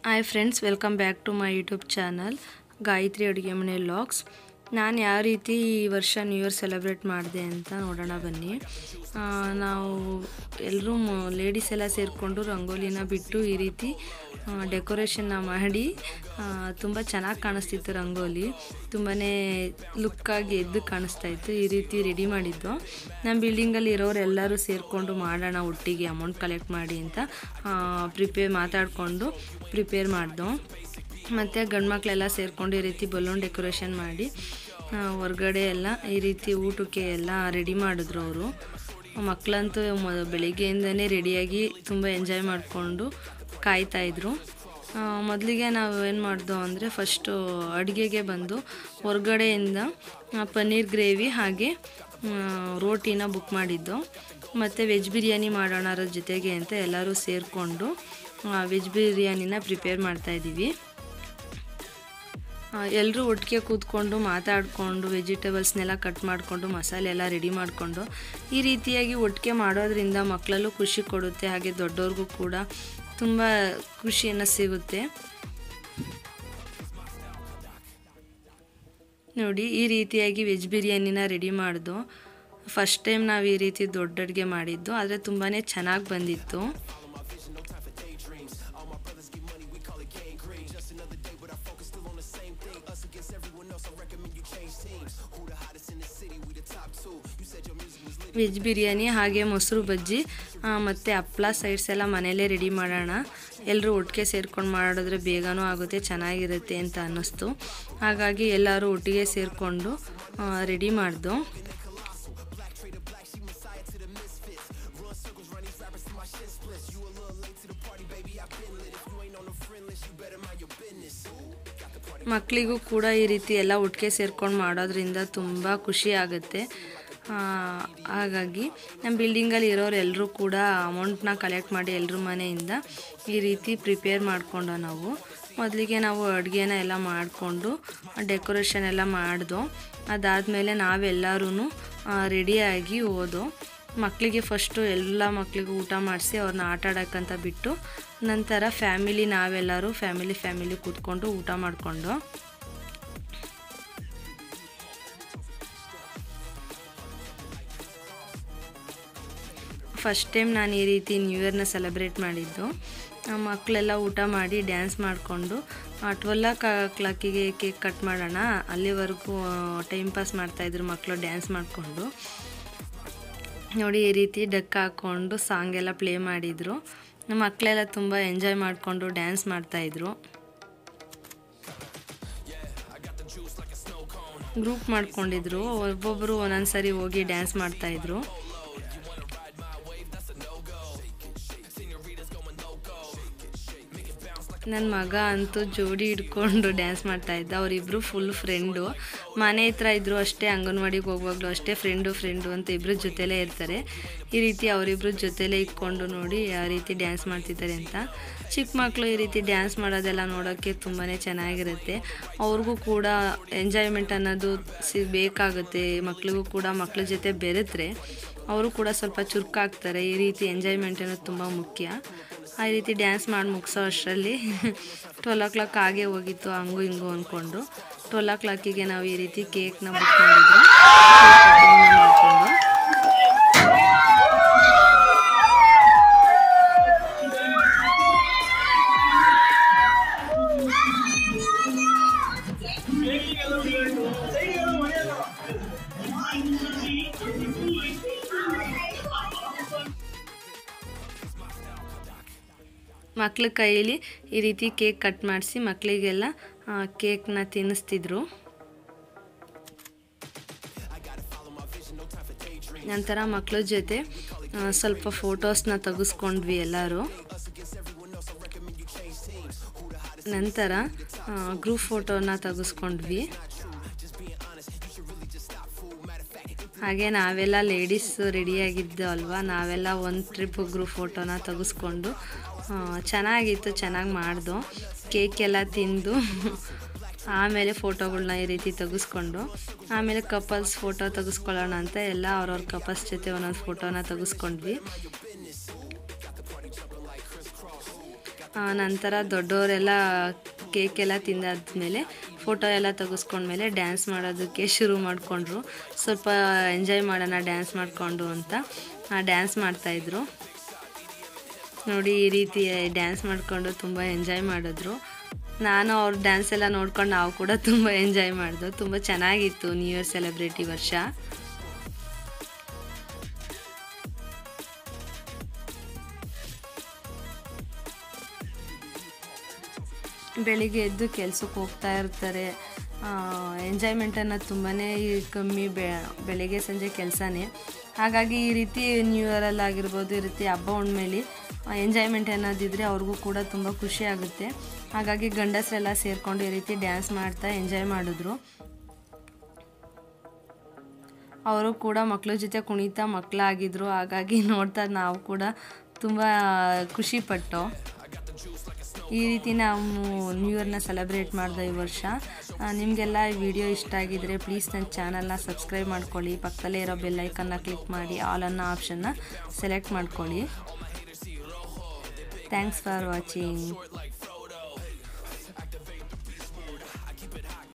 hi friends welcome back to my YouTube channel Gayatri ಅಡುಗೆ ಮನೆ logs ನಾನು ಯಾವ ರೀತಿ ಈ ವರ್ಷ ನ್ಯೂ ಇಯರ್ ಸೆಲೆಬ್ರೇಟ್ ಮಾಡಿದೆ ಅಂತ ನೋಡೋಣ ಬನ್ನಿ ಆ, ನಾವು ಎಲ್ಲರೂ ಲೇಡೀಸ್ ಎಲ್ಲ ಸೇರಿಕೊಂಡು ರಂಗೋಲಿನ ಬಿಟ್ಟು ಈ ರೀತಿ ಡೆಕೋರೇಷನ್ನ ಮಾಡಿ ತುಂಬ ಚೆನ್ನಾಗಿ ಕಾಣಿಸ್ತಿತ್ತು ರಂಗೋಲಿ ತುಂಬಾ ಲುಕ್ಕಾಗಿ ಎದ್ದು ಕಾಣಿಸ್ತಾ ಇತ್ತು ಈ ರೀತಿ ರೆಡಿ ಮಾಡಿದ್ದು ನಮ್ಮ ಬಿಲ್ಡಿಂಗಲ್ಲಿ ಇರೋರು ಎಲ್ಲರೂ ಸೇರಿಕೊಂಡು ಮಾಡೋಣ ಒಟ್ಟಿಗೆ ಅಮೌಂಟ್ ಕಲೆಕ್ಟ್ ಮಾಡಿ ಅಂತ ಪ್ರಿಪೇರ್ ಮಾತಾಡಿಕೊಂಡು ಪ್ರಿಪೇರ್ ಮಾಡ್ದೋ ಮತ್ತು ಗಂಡ್ಮಕ್ಳೆಲ್ಲ ಸೇರಿಕೊಂಡು ಈ ರೀತಿ ಬಲೂನ್ ಡೆಕೋರೇಷನ್ ಮಾಡಿ ಆ, ಹೊರ್ಗಡೆ ಎಲ್ಲ ಈ ರೀತಿ ಊಟಕ್ಕೆ ಎಲ್ಲ ರೆಡಿ ಮಾಡಿದ್ರು ಅವರು ಮಕ್ಕಳಂತೂ ಮ ಬೆಳಿಗ್ಗೆಯಿಂದನೇ ರೆಡಿಯಾಗಿ ತುಂಬ ಎಂಜಾಯ್ ಮಾಡಿಕೊಂಡು ಕಾಯ್ತಾಯಿದ್ರು ಮೊದಲಿಗೆ ನಾವು ಏನು ಮಾಡ್ದೋ ಅಂದರೆ ಫಸ್ಟು ಅಡುಗೆಗೆ ಬಂದು ಹೊರ್ಗಡೆಯಿಂದ ಆ, ಪನ್ನೀರ್ ಗ್ರೇವಿ ಹಾಗೆ ಆ, ರೋಟಿನ ಬುಕ್ ಮಾಡಿದ್ದು ಮತ್ತು ವೆಜ್ ಬಿರಿಯಾನಿ ಮಾಡೋಣ ಅದ್ರ ಜೊತೆಗೆ ಅಂತ ಎಲ್ಲರೂ ಸೇರಿಕೊಂಡು ವೆಜ್ ಬಿರಿಯಾನಿನ ಪ್ರಿಪೇರ್ ಮಾಡ್ತಾಯಿದ್ದೀವಿ ಎಲ್ಲರೂ ಒಟ್ಟಿಗೆ ಕೂತ್ಕೊಂಡು ಮಾತಾಡಿಕೊಂಡು ವೆಜಿಟೇಬಲ್ಸ್ನೆಲ್ಲ ಕಟ್ ಮಾಡಿಕೊಂಡು ಮಸಾಲೆ ಎಲ್ಲ ರೆಡಿ ಮಾಡಿಕೊಂಡು ಈ ರೀತಿಯಾಗಿ ಒಟ್ಟಿಗೆ ಮಾಡೋದ್ರಿಂದ ಮಕ್ಕಳಲ್ಲೂ ಖುಷಿ ಕೊಡುತ್ತೆ ಹಾಗೆ ದೊಡ್ಡವ್ರಿಗೂ ಕೂಡ ತುಂಬ ಖುಷಿಯನ್ನು ಸಿಗುತ್ತೆ ನೋಡಿ ಈ ರೀತಿಯಾಗಿ ವೆಜ್ ಬಿರಿಯಾನಿನ ರೆಡಿ ಮಾಡಿದ್ದು ಫಸ್ಟ್ ಟೈಮ್ ನಾವು ಈ ರೀತಿ ದೊಡ್ಡ ಅಡುಗೆ ಮಾಡಿದ್ದು ಆದರೆ ತುಂಬಾ ಚೆನ್ನಾಗಿ ಬಂದಿತ್ತು ವೆಜ್ ಬಿರಿಯಾನಿ ಹಾಗೆ ಮೊಸರು ಬಜ್ಜಿ ಆ, ಮತ್ತು ಹಪ್ಳ ಸೈಡ್ಸ್ ಎಲ್ಲ ಮನೇಲೇ ರೆಡಿ ಮಾಡೋಣ ಎಲ್ಲರೂ ಒಟ್ಟಿಗೆ ಸೇರ್ಕೊಂಡು ಮಾಡಿದ್ರೆ ಬೇಗನೂ ಆಗುತ್ತೆ ಚೆನ್ನಾಗಿರುತ್ತೆ ಅಂತ ಅನ್ನಿಸ್ತು ಹಾಗಾಗಿ ಎಲ್ಲರೂ ಒಟ್ಟಿಗೆ ಸೇರಿಕೊಂಡು ರೆಡಿ ಮಾಡ್ದು ಮಕ್ಕಳಿಗೂ ಕೂಡ ಈ ರೀತಿ ಎಲ್ಲ ಒಟ್ಟಿಗೆ ಸೇರ್ಕೊಂಡು ಮಾಡೋದ್ರಿಂದ ತುಂಬ ಖುಷಿ ಆಗುತ್ತೆ ಆ, ಹಾಗಾಗಿ ನಮ್ಮ ಬಿಲ್ಡಿಂಗಲ್ಲಿ ಇರೋರು ಎಲ್ಲರೂ ಕೂಡ ಅಮೌಂಟ್ನ ಕಲೆಕ್ಟ್ ಮಾಡಿ ಎಲ್ಲರ ಮನೆಯಿಂದ ಈ ರೀತಿ ಪ್ರಿಪೇರ್ ಮಾಡಿಕೊಂಡು ನಾವು ಮೊದಲಿಗೆ ನಾವು ಅಡುಗೆನ ಎಲ್ಲ ಮಾಡಿಕೊಂಡು ಡೆಕೋರೇಷನ್ ಎಲ್ಲ ಮಾಡ್ದೋ ಅದಾದಮೇಲೆ ನಾವೆಲ್ಲರೂ ರೆಡಿಯಾಗಿ ಹೋದೋ ಮಕ್ಕಳಿಗೆ ಫಸ್ಟು ಎಲ್ಲ ಮಕ್ಕಳಿಗೂ ಊಟ ಮಾಡಿಸಿ ಅವ್ರನ್ನ ಆಟ ಆಡೋಕ್ಕಂತ ಬಿಟ್ಟು ನಂತರ ಫ್ಯಾಮಿಲಿ ನಾವೆಲ್ಲರೂ ಫ್ಯಾಮಿಲಿ ಫ್ಯಾಮಿಲಿ ಕೂತ್ಕೊಂಡು ಊಟ ಮಾಡಿಕೊಂಡು ಫಸ್ಟ್ ಟೈಮ್ ನಾನು ಈ ರೀತಿ ನ್ಯೂ ಇಯರ್ನ ಸೆಲೆಬ್ರೇಟ್ ಮಾಡಿದ್ದು ನಮ್ಮ ಮಕ್ಕಳೆಲ್ಲ ಊಟ ಮಾಡಿ ಡ್ಯಾನ್ಸ್ ಮಾಡಿಕೊಂಡು ಟ್ವೆಲ್ ಕ್ಲಾಕಿಗೆ ಕೇಕ್ ಕಟ್ ಮಾಡೋಣ ಅಲ್ಲಿವರೆಗೂ ಟೈಮ್ ಪಾಸ್ ಮಾಡ್ತಾಯಿದ್ರು ಮಕ್ಕಳು ಡ್ಯಾನ್ಸ್ ಮಾಡಿಕೊಂಡು ನೋಡಿ ಈ ರೀತಿ ಡಕ್ ಹಾಕ್ಕೊಂಡು ಸಾಂಗ್ ಎಲ್ಲ ಪ್ಲೇ ಮಾಡಿದರು ನಮ್ಮ ಮಕ್ಕಳೆಲ್ಲ ತುಂಬ ಎಂಜಾಯ್ ಮಾಡಿಕೊಂಡು ಡ್ಯಾನ್ಸ್ ಮಾಡ್ತಾಯಿದ್ರು ಗ್ರೂಪ್ ಮಾಡ್ಕೊಂಡಿದ್ರು ಒಬ್ಬೊಬ್ಬರು ಒಂದೊಂದು ಸರಿ ಹೋಗಿ ಡ್ಯಾನ್ಸ್ ಮಾಡ್ತಾಯಿದ್ರು ನನ್ನ ಮಗ ಅಂತೂ ಜೋಡಿ ಹಿಡ್ಕೊಂಡು ಡ್ಯಾನ್ಸ್ ಮಾಡ್ತಾ ಇದ್ದ ಅವರಿಬ್ಬರು ಫುಲ್ ಫ್ರೆಂಡು ಮನೆ ಹತ್ರ ಇದ್ದರು ಅಷ್ಟೇ ಅಂಗನವಾಡಿಗೆ ಹೋಗುವಾಗಲೂ ಅಷ್ಟೇ ಫ್ರೆಂಡು ಫ್ರೆಂಡು ಅಂತ ಇಬ್ಬರು ಜೊತೆಲೇ ಇರ್ತಾರೆ ಈ ರೀತಿ ಅವರಿಬ್ಬರು ಜೊತೆಲೇ ಇಟ್ಕೊಂಡು ನೋಡಿ ಯಾವ ರೀತಿ ಡ್ಯಾನ್ಸ್ ಮಾಡ್ತಿದ್ದಾರೆ ಅಂತ ಚಿಕ್ಕ ಮಕ್ಕಳು ಈ ರೀತಿ ಡ್ಯಾನ್ಸ್ ಮಾಡೋದೆಲ್ಲ ನೋಡೋಕ್ಕೆ ತುಂಬಾ ಚೆನ್ನಾಗಿರುತ್ತೆ ಅವ್ರಿಗೂ ಕೂಡ ಎಂಜಾಯ್ಮೆಂಟ್ ಅನ್ನೋದು ಸಿ ಬೇಕಾಗುತ್ತೆ ಮಕ್ಳಿಗೂ ಕೂಡ ಮಕ್ಳ ಜೊತೆ ಬೆರೆತ್ರೆ ಅವರು ಕೂಡ ಸ್ವಲ್ಪ ಚುರುಕಾಗ್ತಾರೆ ಈ ರೀತಿ ಎಂಜಾಯ್ಮೆಂಟ್ ಅನ್ನೋದು ತುಂಬ ಮುಖ್ಯ ಆ ರೀತಿ ಡ್ಯಾನ್ಸ್ ಮಾಡಿ ಮುಗಿಸೋ ಅಷ್ಟರಲ್ಲಿ ಟ್ವೆಲ್ ಓ ಕ್ಲಾಕ್ ಆಗೇ ಹೋಗಿತ್ತು ಹಂಗು ಹಿಂಗು ಅಂದ್ಕೊಂಡು ಟ್ವೆಲ್ ಓ ಕ್ಲಾಕಿಗೆ ನಾವು ಈ ರೀತಿ ಕೇಕ್ನ ಬುಕ್ ಮಾಡಿದ್ವಿ Cake cutting ನ ಮಾಡ್ಕೊಂಡು ಮಕ್ಳ ಕೈಯಲ್ಲಿ ಈ ರೀತಿ ಕೇಕ್ ಕಟ್ ಮಾಡಿಸಿ ಮಕ್ಕಳಿಗೆಲ್ಲ ಕೇಕ್ನ ತಿನ್ನಿಸ್ತಿದ್ರು ನಂತರ ಮಕ್ಕಳ ಜೊತೆ ಆ, ಸ್ವಲ್ಪ ಫೋಟೋಸ್ನ ತೆಗೆಸ್ಕೊಂಡ್ವಿ ಎಲ್ಲರೂ ನಂತರ ಗ್ರೂಪ್ ಫೋಟೋನ ತೆಗೆಸ್ಕೊಂಡ್ವಿ ಹಾಗೆ ನಾವೆಲ್ಲ ಲೇಡೀಸ್ ರೆಡಿಯಾಗಿದ್ದು ಅಲ್ವಾ ನಾವೆಲ್ಲ ಒಂದು ಟ್ರಿಪ್ ಗ್ರೂಪ್ ಫೋಟೋನ ತೆಗೆಸ್ಕೊಂಡು ಆ, ಚೆನ್ನಾಗಿತ್ತು ಚೆನ್ನಾಗಿ ಮಾಡ್ದು ಕೇಕ್ ಎಲ್ಲ ತಿಂದು ಆಮೇಲೆ ಫೋಟೋಗಳ್ನ ಈ ರೀತಿ ತೆಗೆಸ್ಕೊಂಡು ಆಮೇಲೆ ಕಪಲ್ಸ್ ಫೋಟೋ ತೆಗೆಸ್ಕೊಳ್ಳೋಣ ಅಂತ ಎಲ್ಲ ಅವ್ರವ್ರ ಕಪಲ್ಸ್ ಜೊತೆ ಒಂದೊಂದು ಫೋಟೋನ ತೆಗೆಸ್ಕೊಂಡ್ವಿ ಆ, ನಂತರ ದೊಡ್ಡವರೆಲ್ಲ ಕೇಕ್ ಎಲ್ಲ ತಿಂದಾದ್ಮೇಲೆ ಫೋಟೋ ಎಲ್ಲ ತೆಗೆಸ್ಕೊಂಡ್ಮೇಲೆ ಡ್ಯಾನ್ಸ್ ಮಾಡೋದಕ್ಕೆ ಶುರು ಮಾಡಿಕೊಂಡ್ರು ಸ್ವಲ್ಪ ಎಂಜಾಯ್ ಮಾಡೋಣ ಡ್ಯಾನ್ಸ್ ಮಾಡಿಕೊಂಡು ಅಂತ ಡ್ಯಾನ್ಸ್ ಮಾಡ್ತಾಯಿದ್ರು ನೋಡಿ ಈ ರೀತಿ ಡ್ಯಾನ್ಸ್ ಮಾಡಿಕೊಂಡು ತುಂಬ ಎಂಜಾಯ್ ಮಾಡಿದ್ರು ನಾನು ಅವ್ರ ಡ್ಯಾನ್ಸ್ ಎಲ್ಲ ನೋಡ್ಕೊಂಡು ನಾವು ಕೂಡ ತುಂಬ ಎಂಜಾಯ್ ಮಾಡಿದ್ವು ತುಂಬ ಚೆನ್ನಾಗಿತ್ತು ನ್ಯೂ ಇಯರ್ ಸೆಲೆಬ್ರೇಟ್ ಈ ವರ್ಷ ಬೆಳಿಗ್ಗೆ ಎದ್ದು ಕೆಲ್ಸಕ್ಕೆ ಹೋಗ್ತಾ ಇರ್ತಾರೆ ಎಂಜಾಯ್ಮೆಂಟ್ ಅನ್ನೋದು ತುಂಬಾ ಕಮ್ಮಿ ಬೆ ಬೆಳಿಗ್ಗೆ ಸಂಜೆ ಕೆಲಸನೇ ಹಾಗಾಗಿ ಈ ರೀತಿ ನ್ಯೂ ಇಯರಲ್ಲಿ ಆಗಿರ್ಬೋದು ಈ ರೀತಿ ಹಬ್ಬ ಹುಣ್ಮೇಲಿ ಎಂಜಾಯ್ಮೆಂಟ್ ಅನ್ನೋದಿದ್ರೆ ಅವ್ರಿಗೂ ಕೂಡ ತುಂಬ ಖುಷಿ ಆಗುತ್ತೆ ಹಾಗಾಗಿ ಗಂಡಸರೆಲ್ಲ ಸೇರಿಕೊಂಡು ಈ ರೀತಿ ಡ್ಯಾನ್ಸ್ ಮಾಡ್ತಾ ಎಂಜಾಯ್ ಮಾಡಿದ್ರು ಅವರು ಕೂಡ ಮಕ್ಕಳ ಜೊತೆ ಕುಣಿತಾ ಮಕ್ಕಳಾಗಿದ್ರು ಹಾಗಾಗಿ ನೋಡ್ತಾ ನಾವು ಕೂಡ ತುಂಬ ಖುಷಿಪಟ್ಟು ಈ ರೀತಿ ನಾವು ನ್ಯೂ ಇಯರ್ನ ಸೆಲೆಬ್ರೇಟ್ ಮಾಡಿದೆ ಈ ವರ್ಷ ಆ, ನಿಮಗೆಲ್ಲ ಈ ವಿಡಿಯೋ ಇಷ್ಟ ಆಗಿದ್ರೆ ಪ್ಲೀಸ್ ನನ್ನ ಚಾನಲ್ನ ಸಬ್ಸ್ಕ್ರೈಬ್ ಮಾಡ್ಕೊಳ್ಳಿ ಪಕ್ಕದಲ್ಲೇ ಇರೋ ಬೆಲ್ಲೈಕನ್ನ ಕ್ಲಿಕ್ ಮಾಡಿ ಆಲ್ ಅನ್ನೋ ಆಪ್ಷನ್ನ ಸೆಲೆಕ್ಟ್ ಮಾಡ್ಕೊಳ್ಳಿ ಥ್ಯಾಂಕ್ಸ್ ಫಾರ್ ವಾಚಿಂಗ್